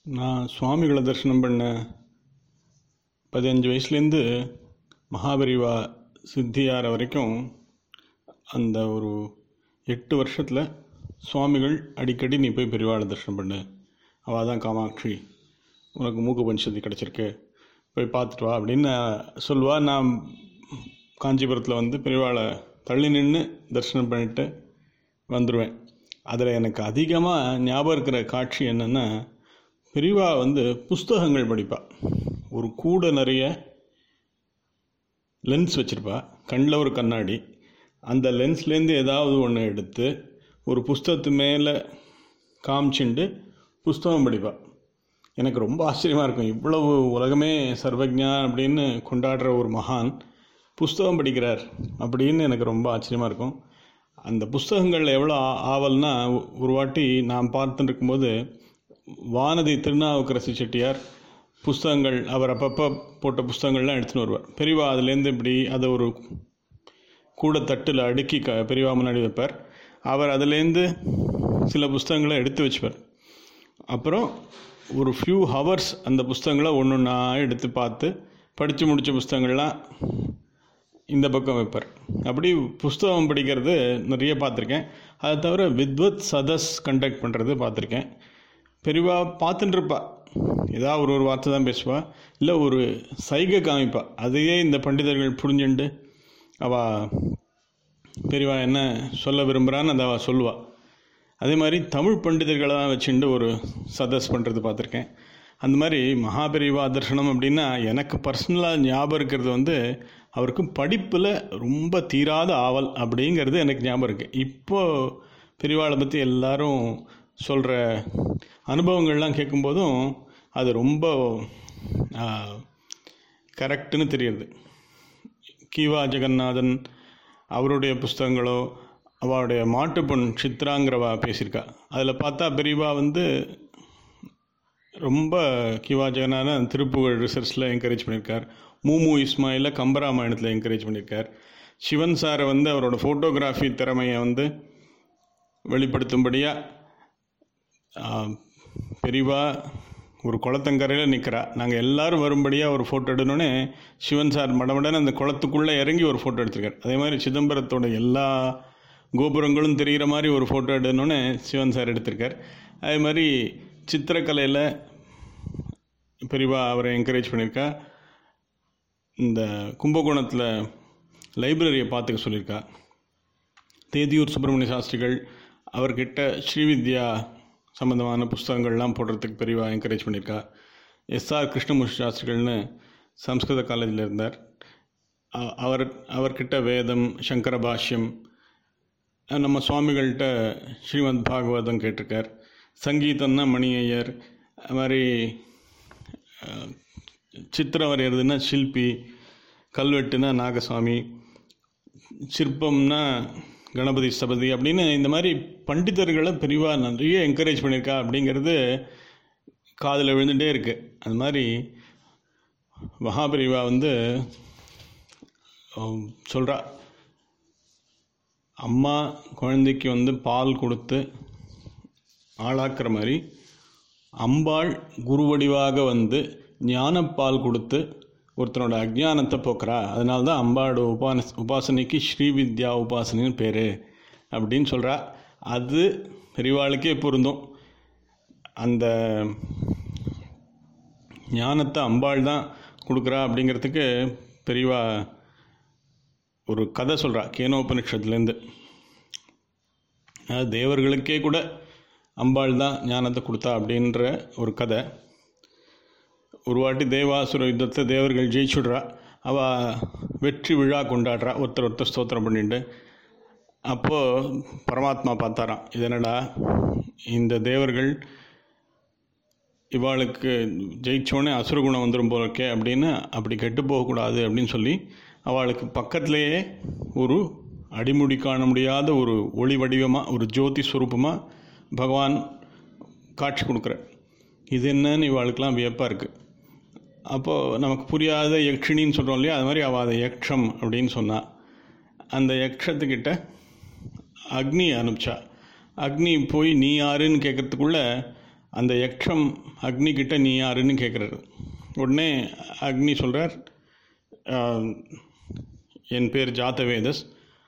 நான் சுவாமிகளை தரிசனம் பண்ண பதினஞ்சு வயசுலேருந்து மகாபெரிவா சித்தியார வரைக்கும் அந்த ஒரு எட்டு வருஷத்தில் சுவாமிகள் அடிக்கடி நீ போய் பெரியவாளை தரிசனம் பண்ணு அவள் தான் காமாட்சி உனக்கு மூக்கு பஞ்சதி கிடச்சிருக்கு போய் பார்த்துட்டு வா அப்படின்னு சொல்லுவா நான் காஞ்சிபுரத்தில் வந்து பெரியவாளை தள்ளி நின்று தரிசனம் பண்ணிட்டு வந்துடுவேன் அதில் எனக்கு அதிகமாக ஞாபகம் இருக்கிற காட்சி என்னென்னா பெரியவா வந்து புஸ்தகங்கள் படிப்பா ஒரு கூட நிறைய லென்ஸ் வச்சுருப்பா கண்ணில் ஒரு கண்ணாடி அந்த லென்ஸ்லேருந்து ஏதாவது ஒன்று எடுத்து ஒரு புஸ்தகத்து மேலே காமிச்சுண்டு புஸ்தகம் படிப்பா எனக்கு ரொம்ப ஆச்சரியமாக இருக்கும் இவ்வளவு உலகமே சர்வஜா அப்படின்னு கொண்டாடுற ஒரு மகான் புஸ்தகம் படிக்கிறார் அப்படின்னு எனக்கு ரொம்ப ஆச்சரியமாக இருக்கும் அந்த புஸ்தகங்கள் எவ்வளோ ஆ- ஆவல்னா ஒ- ஒரு வாட்டி நான் பார்த்துட்டு இருக்கும்போது வானதி திருநாவுக்கரசு செட்டியார் புஸ்தகங்கள் அவர் அப்பப்போ போட்ட புஸ்தகங்கள்லாம் எடுத்துன்னு வருவார் பெரியவா அதுலேருந்து இப்படி அதை ஒரு கூட தட்டில் அடுக்கி க பெரியவா முன்னாடி வைப்பார் அவர் அதுலேருந்து சில புஸ்தகங்களை எடுத்து வச்சுப்பார் அப்புறம் ஒரு ஃபியூ ஹவர்ஸ் அந்த புஸ்தகங்களை ஒன்று ஒன்றா எடுத்து பார்த்து படித்து முடித்த புஸ்தகங்கள்லாம் இந்த பக்கம் வைப்பார் அப்படி புஸ்தகம் படிக்கிறது நிறைய பார்த்துருக்கேன் அதை தவிர வித்வத் சதஸ் கண்டக்ட் பண்ணுறது பார்த்துருக்கேன் பெரியவா பார்த்துட்டு இருப்பா ஏதாவது ஒரு ஒரு வார்த்தை தான் பேசுவா இல்லை ஒரு சைகை காமிப்பா அதையே இந்த பண்டிதர்கள் புரிஞ்சுண்டு அவள் பெரியவா என்ன சொல்ல விரும்புகிறான்னு அதை அவள் சொல்லுவாள் அதே மாதிரி தமிழ் பண்டிதர்களை தான் வச்சுட்டு ஒரு சதஸ் பண்ணுறது பார்த்துருக்கேன் அந்த மாதிரி மகாபெரிவா தர்சனம் அப்படின்னா எனக்கு பர்சனலாக ஞாபகம் இருக்கிறது வந்து அவருக்கு படிப்பில் ரொம்ப தீராத ஆவல் அப்படிங்கிறது எனக்கு ஞாபகம் இருக்குது இப்போது பெரியவாளை பற்றி எல்லாரும் சொல்கிற அனுபவங்கள்லாம் கேட்கும்போதும் அது ரொம்ப கரெக்டுன்னு தெரியுது கீவா ஜெகநாதன் அவருடைய புஸ்தகங்களோ அவளுடைய மாட்டுப்பொன் சித்ராங்கிறவா பேசியிருக்கா அதில் பார்த்தா பெரியவா வந்து ரொம்ப கிவா ஜெகநாதன் திருப்புகழ் ரிசர்ச்சில் என்கரேஜ் பண்ணியிருக்கார் மூமு இஸ்மாயில கம்பராமாயணத்தில் என்கரேஜ் பண்ணியிருக்கார் சிவன் சாரை வந்து அவரோட ஃபோட்டோகிராஃபி திறமையை வந்து வெளிப்படுத்தும்படியாக பெரியவா ஒரு குளத்தங்கரையில் நிற்கிறா நாங்கள் எல்லாரும் வரும்படியாக ஒரு ஃபோட்டோ எடுனோடனே சிவன் சார் மடமடன்னு அந்த குளத்துக்குள்ளே இறங்கி ஒரு ஃபோட்டோ எடுத்திருக்கார் அதே மாதிரி சிதம்பரத்தோட எல்லா கோபுரங்களும் தெரிகிற மாதிரி ஒரு ஃபோட்டோ எடுனோடனே சிவன் சார் எடுத்திருக்கார் அதே மாதிரி சித்திரக்கலையில் பெரியவா அவரை என்கரேஜ் பண்ணியிருக்கா இந்த கும்பகோணத்தில் லைப்ரரியை பார்த்துக்க சொல்லியிருக்கா தேதியூர் சுப்பிரமணிய சாஸ்திரிகள் அவர்கிட்ட ஸ்ரீவித்யா சம்மந்தமான புஸ்தகங்கள்லாம் போடுறதுக்கு பெரியவா என்கரேஜ் பண்ணியிருக்கா எஸ்ஆர் கிருஷ்ணமூர்த்தி சாஸ்திரிகள்னு சம்ஸ்கிருத காலேஜில் இருந்தார் அ- அவர் அவர்கிட்ட வேதம் சங்கர பாஷ்யம் அஹ் நம்ம சுவாமிகள்கிட்ட ஸ்ரீமத் பாகவதம் கேட்டிருக்கார் சங்கீதம்னா மணி ஐயர் அது மாதிரி அஹ், சித்திரம் வரைகிறதுனா சில்பி கல்வெட்டுனா நாகசாமி சிற்பம்னா கணபதி சபதி அப்படின்னு இந்த மாதிரி பண்டிதர்களை பெரிவா நிறைய என்கரேஜ் பண்ணியிருக்கா அப்படிங்கிறது காதில் விழுந்துட்டே இருக்கு அது மாதிரி மகாபெரிவா வந்து சொல்கிறா அம்மா குழந்தைக்கு வந்து பால் கொடுத்து ஆளாக்குற மாதிரி அம்பாள் குருவடிவாக வந்து ஞானப்பால் கொடுத்து ஒருத்தனோட அஜ்ஞானத்தை போக்குறா அதனால தான் அம்பாளோட உபான உபாசனைக்கு ஸ்ரீவித்யா உபாசனைன்னு பேர் அப்படின்னு சொல்கிறா அது பெரியவாளுக்கே பொருந்தும் அந்த ஞானத்தை அம்பாள் தான் கொடுக்குறா அப்படிங்கிறதுக்கு பெரியவா ஒரு கதை சொல்கிறா கேனோபனிஷத்துலேருந்து அதாவது தேவர்களுக்கே கூட அம்பாள் தான் ஞானத்தை கொடுத்தா அப்படின்ற ஒரு கதை ஒரு வாட்டி தேவாசுர யுத்தத்தை தேவர்கள் ஜெயிச்சுடுறா அவள் வெற்றி விழா கொண்டாடுறா ஒருத்தர் ஒருத்தர் ஸ்தோத்திரம் பண்ணிட்டு அப்போது பரமாத்மா பார்த்தாராம் இது என்னடா இந்த தேவர்கள் இவாளுக்கு ஜெயிச்சோடனே அசுரகுணம் வந்துடும் போல இருக்கே அப்படின்னு அப்படி கெட்டு போகக்கூடாது அப்படின்னு சொல்லி அவளுக்கு பக்கத்திலேயே ஒரு அடிமுடி காண முடியாத ஒரு ஒளி வடிவமாக ஒரு ஜோதி ஸ்வரூபமாக பகவான் காட்சி கொடுக்குறார் இது என்னன்னு இவாளுக்கெல்லாம் வியப்பாக இருக்குது அப்போது நமக்கு புரியாத யக்ஷினின்னு சொல்கிறோம் இல்லையா அது மாதிரி அவள் அதை யக்ஷம் அப்படின்னு சொன்னா அந்த யக்ஷத்துக்கிட்ட அக்னி அனுப்பிச்சா அக்னி போய் நீ யாருன்னு கேட்கறதுக்குள்ள அந்த யக்ஷம் அக்னி கிட்ட நீ யாருன்னு கேட்குறாரு உடனே அக்னி சொல்கிறார் என் பேர் ஜாத்தவேதஸ்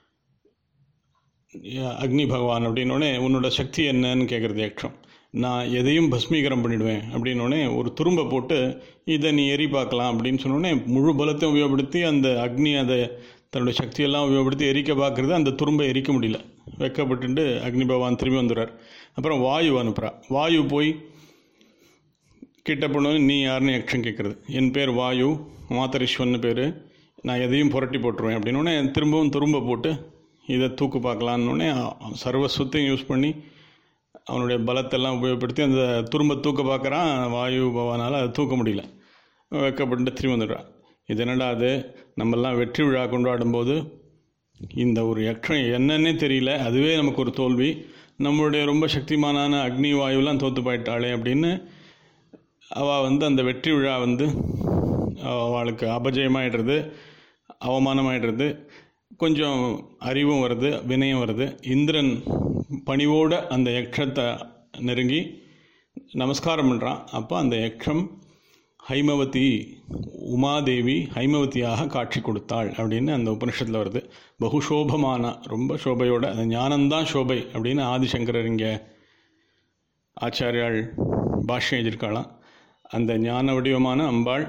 அக்னி பகவான் அப்படின்னோடனே உன்னோட சக்தி என்னன்னு கேட்குறது யக்ஷம் நான் எதையும் பஸ்மீகரம் பண்ணிடுவேன் அப்படின்னோடனே ஒரு துரும்பை போட்டு இதை நீ எரி பார்க்கலாம் அப்படின்னு சொன்னோடனே முழு பலத்தையும் உபயோகப்படுத்தி அந்த அக்னி அதை தன்னோட சக்தியெல்லாம் உபயோகப்படுத்தி எரிக்க பார்க்குறது அந்த துரும்பை எரிக்க முடியல வெக்கப்பட்டு அக்னி பகவான் திரும்பி வந்துடுறார் அப்புறம் வாயு அனுப்புகிறா வாயு போய் கிட்ட போனது நீ யாருன்னு யக்ஷம் கேட்குறது என் பேர் வாயு மாத்தரிஸ்வன்னு பேர் நான் எதையும் புரட்டி போட்டுருவேன் அப்படின்னோடனே திரும்பவும் துரும்ப போட்டு இதை தூக்கு பார்க்கலான்னொடனே சர்வஸ்வத்தையும் யூஸ் பண்ணி அவனுடைய பலத்தெல்லாம் உபயோகப்படுத்தி அந்த துரும்ப தூக்க பார்க்குறான் வாயு பவானால் அதை தூக்க முடியல வெக்கப்பட்டு திரும்பி வந்துடுறான் இது என்னடா அது நம்மெல்லாம் வெற்றி விழா கொண்டாடும்போது இந்த ஒரு யக்ஷம் என்னன்னே தெரியல அதுவே நமக்கு ஒரு தோல்வி நம்மளுடைய ரொம்ப சக்திமானான அக்னி வாயுலாம் தோற்று போயிட்டாளே அப்படின்னு அவள் வந்து அந்த வெற்றி விழா வந்து அவளுக்கு அபஜயமாயிடுறது அவமானமாயிடுறது கொஞ்சம் அறிவும் வருது வினயம் வருது இந்திரன் பணிவோட அந்த யக்ஷத்தை நெருங்கி நமஸ்காரம் பண்ணுறான் அப்போ அந்த யக்ஷம் ஹைமவதி உமாதேவி ஹைமவதியாக காட்சி கொடுத்தாள் அப்படின்னு அந்த உபனிஷத்தில் வருது பகுஷோபமான ரொம்ப சோபையோட அந்த ஞானந்தான் சோபை அப்படின்னு ஆதிசங்கரர் இங்கே ஆச்சாரியாள் பாஷ்யம் எழுதியிருக்காளாம் அந்த ஞான வடிவமான அம்பாள்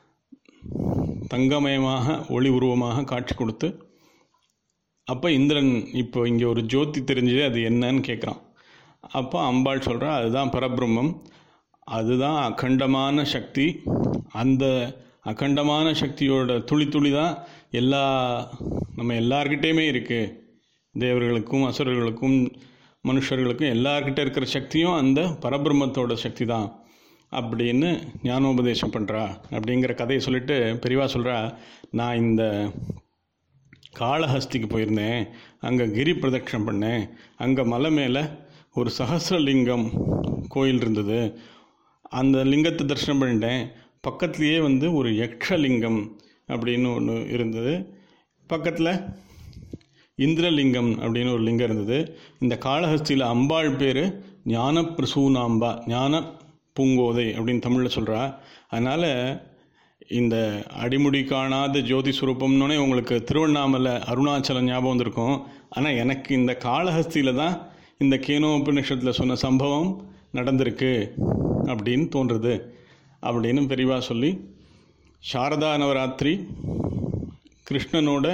தங்கமயமாக ஒளி உருவமாக காட்சி கொடுத்து அப்போ இந்திரன் இப்போ இங்கே ஒரு ஜோதி தெரிஞ்சது அது என்னன்னு கேட்குறான் அப்போ அம்பாள் சொல்கிறா அதுதான் பரபிரம்மம் அதுதான் அகண்டமான சக்தி அந்த அகண்டமான சக்தியோட துளி துளி தான் எல்லா நம்ம எல்லார்கிட்டேயுமே இருக்குது தேவர்களுக்கும் அசுரர்களுக்கும் மனுஷர்களுக்கும் எல்லார்கிட்ட இருக்கிற சக்தியும் அந்த பரபிரம்மத்தோட சக்தி தான் அப்படின்னு ஞானோபதேசம் பண்ணுறா அப்படிங்கிற கதையை சொல்லிட்டு பெரியவா சொல்கிறா நான் இந்த காளஹஸ்திக்கு போயிருந்தேன் அங்கே கிரி பிரதட்சணம் பண்ணேன் அங்கே மலை மேலே ஒரு சஹசிரலிங்கம் கோயில் இருந்தது அந்த லிங்கத்தை தரிசனம் பண்ணிட்டேன் பக்கத்துலேயே வந்து ஒரு யக்ஷலிங்கம் அப்படின்னு ஒன்று இருந்தது பக்கத்தில் இந்திரலிங்கம் அப்படின்னு ஒரு லிங்கம் இருந்தது இந்த காளஹஸ்தியில் அம்பாள் பேர் ஞான பிரசூனாம்பா ஞான பூங்கோதை அப்படின்னு தமிழில் சொல்கிறா அதனால் இந்த அடிமுடி காணாத ஜோதி சுரூபம்னோடனே உங்களுக்கு திருவண்ணாமலை அருணாச்சலம் ஞாபகம் வந்திருக்கும் ஆனால் எனக்கு இந்த காளஹஸ்தியில் தான் இந்த கேனோபநிஷத்தில் சொன்ன சம்பவம் நடந்திருக்கு அப்படின்னு தோன்றுறது அப்படின்னு பெரியவா சொல்லி சாரதா நவராத்திரி கிருஷ்ணனோட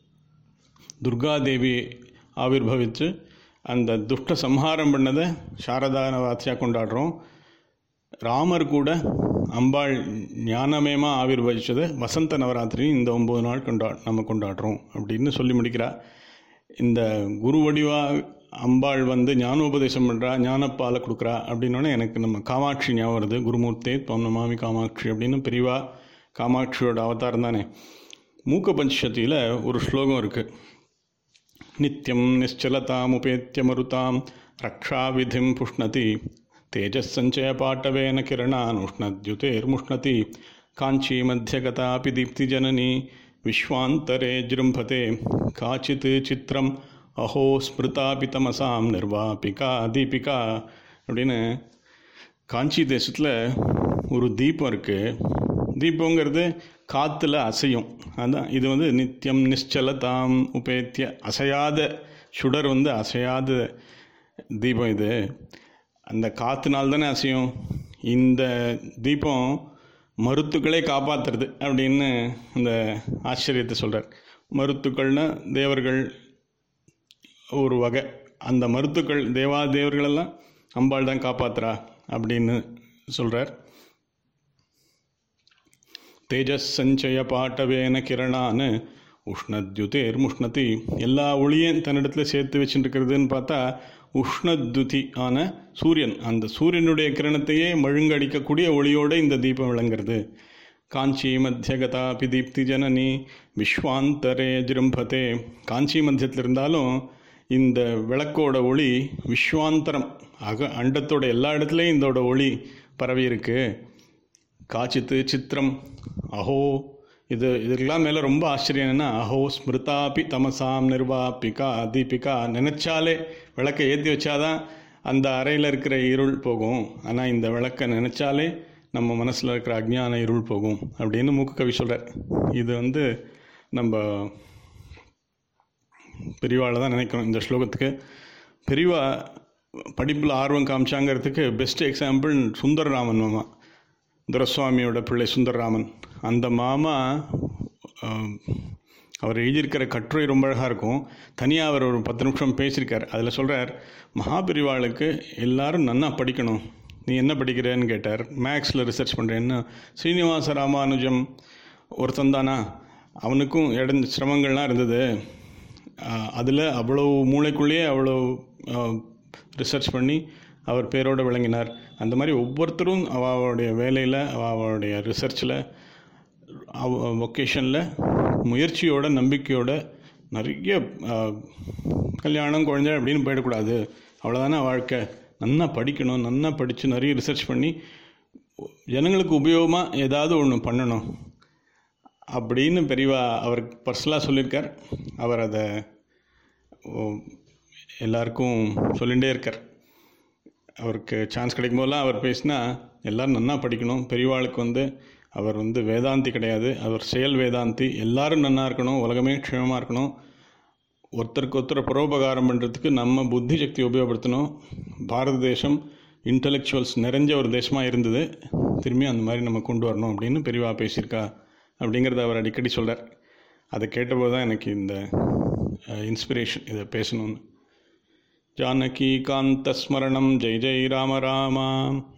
துர்காதேவி ஆவிர்வவித்து அந்த துஷ்ட சம்ஹாரம் பண்ணதை சாரதா நவராத்திரியாக கொண்டாடுறோம் ராமர் கூட அம்பாள் ஞானமயமாக ஆவிர்வவிச்சதை வசந்த நவராத்திரி இந்த ஒம்பது நாள் கொண்டா நம்ம கொண்டாடுறோம் அப்படின்னு சொல்லி முடிக்கிறா இந்த குரு வடிவா அம்பாள் வந்து ஞானோபதேசம் பண்ணுறா ஞானப்பாலை கொடுக்குறா அப்படின்னோடனே எனக்கு நம்ம காமாட்சி ஞாபகம் வருது குருமூர்த்தே பௌர்ணமாமி காமாட்சி அப்படின்னு பெரியவா காமாட்சியோட அவதாரம் தானே மூக்க பஞ்சசதியில் ஒரு ஸ்லோகம் இருக்குது நித்தியம் நிశ్చలతాముపేత్య మరుతాం రక్షావిధిం పుష్ణతి తేజస్సంచయపాటవేన కిరణానుష్ణద్యుతేర్ముష్ణతి కాంచీమధ్యగతాపి దీప్తిజననీ విశ్వాంతరే జృంభతే కాచిత్ చిత్రం అహో ஸ்மிருதாபி தமசாம் நிர்வாபிகா தீபிகா அப்படின்னு காஞ்சி தேசத்தில் ஒரு தீபம் இருக்குது தீபங்கிறது காற்றுல அசையும் அதான் இது வந்து நித்தியம் நிశ్చலதாம் உபேத்திய அசையாத சுடர் வந்து அசையாத தீபம் இது அந்த காற்றுனால் தானே அசையும் இந்த தீபம் மருத்துக்களே காப்பாற்றுறது அப்படின்னு அந்த ஆச்சரியத்தை சொல்கிறார் மருத்துக்கள்னா தேவர்கள் ஒரு வகை அந்த மருத்துக்கள் தேவா தேவர்களெல்லாம் அம்பாள் தான் காப்பாத்துறா அப்படின்னு சொல்கிறார் தேஜஸ் சஞ்சய பாட்டவேன கிரணான்னு உஷ்ணத்யுதேர் முஷ்ணதி எல்லா ஒளியும் தன்னிடத்தில் சேர்த்து வச்சுருக்கிறதுன்னு பார்த்தா உஷ்ணத்யுதி ஆன சூரியன் அந்த சூரியனுடைய கிரணத்தையே மழுங்கடிக்கக்கூடிய ஒளியோடு இந்த தீபம் விளங்குறது காஞ்சி மத்தியகதாபி தீப்தி ஜனனி விஸ்வாந்தரே ஜிரும்பதே காஞ்சி மத்தியத்தில் இருந்தாலும் இந்த விளக்கோட ஒளி விஸ்வாந்தரம் அக அண்டத்தோட எல்லா இடத்துலையும் இதோட ஒளி பரவி இருக்கு காச்சித்து சித்திரம் அஹோ இது இதுக்கெல்லாம் மேலே ரொம்ப ஆச்சரியம் என்னென்னா அஹோ ஸ்மிருதாபி தமசாம் நிர்வாபிகா தீபிகா நினச்சாலே விளக்கை ஏற்றி வச்சாதான் அந்த அறையில் இருக்கிற இருள் போகும் ஆனால் இந்த விளக்கை நினச்சாலே நம்ம மனசில் இருக்கிற அஜ்ஞான இருள் போகும் அப்படின்னு மூக்கு கவி சொல்கிறார் இது வந்து நம்ம பெரியவாளை தான் நினைக்கிறோம் இந்த ஸ்லோகத்துக்கு பெரியவா படிப்பில் ஆர்வம் காமிச்சாங்கிறதுக்கு பெஸ்ட் எக்ஸாம்பிள் சுந்தரராமன் மாமா துரசுவாமியோட பிள்ளை சுந்தரராமன் அந்த மாமா ஆஹ், அவர் எழுதியிருக்கிற கட்டுரை ரொம்ப அழகாக இருக்கும் தனியாக அவர் ஒரு பத்து நிமிஷம் பேசியிருக்கார் அதில் சொல்கிறார் மகாபெரிவாளுக்கு எல்லாரும் நன்னா படிக்கணும் நீ என்ன படிக்கிறேன்னு கேட்டார் மேக்ஸில் ரிசர்ச் பண்ணுறேன்னு ஸ்ரீனிவாச ராமானுஜம் ஒருத்தன் தானா அவனுக்கும் இடம் சிரமங்கள்லாம் இருந்தது அதில் அவ்வளோ மூளைக்குள்ளேயே அவ்வளோ ரிசர்ச் பண்ணி அவர் பேரோடு விளங்கினார் அந்த மாதிரி ஒவ்வொருத்தரும் அவ- அவளுடைய வேலையில் அவ- அவளுடைய ரிசர்ச்சில் ஒகேஷனில் முயற்சியோட நம்பிக்கையோட நிறைய அஹ், கல்யாணம் குழந்தை அப்படின்னு போயிடக்கூடாது அவ்வளோதானே வாழ்க்கை நன்னா படிக்கணும் நன்னா படித்து நிறைய ரிசர்ச் பண்ணி ஜனங்களுக்கு உபயோகமாக ஏதாவது ஒன்று பண்ணணும் அப்படின்னு பெரியவா அவர் பர்சனலாக சொல்லியிருக்கார் அவர் அதை ஓ, எல்லாருக்கும் சொல்லிகிட்டே இருக்கார் அவருக்கு சான்ஸ் கிடைக்கும் போதெல்லாம் அவர் பேசினா எல்லாரும் நன்னா படிக்கணும் பெரியவாளுக்கு வந்து அவர் வந்து வேதாந்தி கிடையாது அவர் செயல் வேதாந்தி எல்லாரும் நன்னா இருக்கணும் உலகமே க்ஷேமமாக இருக்கணும் ஒருத்தருக்கு ஒருத்தர் பரோபகாரம் பண்ணுறதுக்கு நம்ம புத்தி சக்தி உபயோகப்படுத்தணும் பாரத தேசம் இன்டலெக்சுவல்ஸ் நிறைஞ்ச ஒரு தேசமாக இருந்தது திரும்பி அந்த மாதிரி நம்ம கொண்டு வரணும் அப்படின்னு பெரியவா பேசியிருக்கா அப்படிங்கிறத அவர் அடிக்கடி சொல்றார் அதை கேட்டபோது தான் எனக்கு இந்த இன்ஸ்பிரேஷன் இதை பேசணும்னு ஜானகி காந்த ஸ்மரணம் ஜெய் ஜெய் ராம ராமா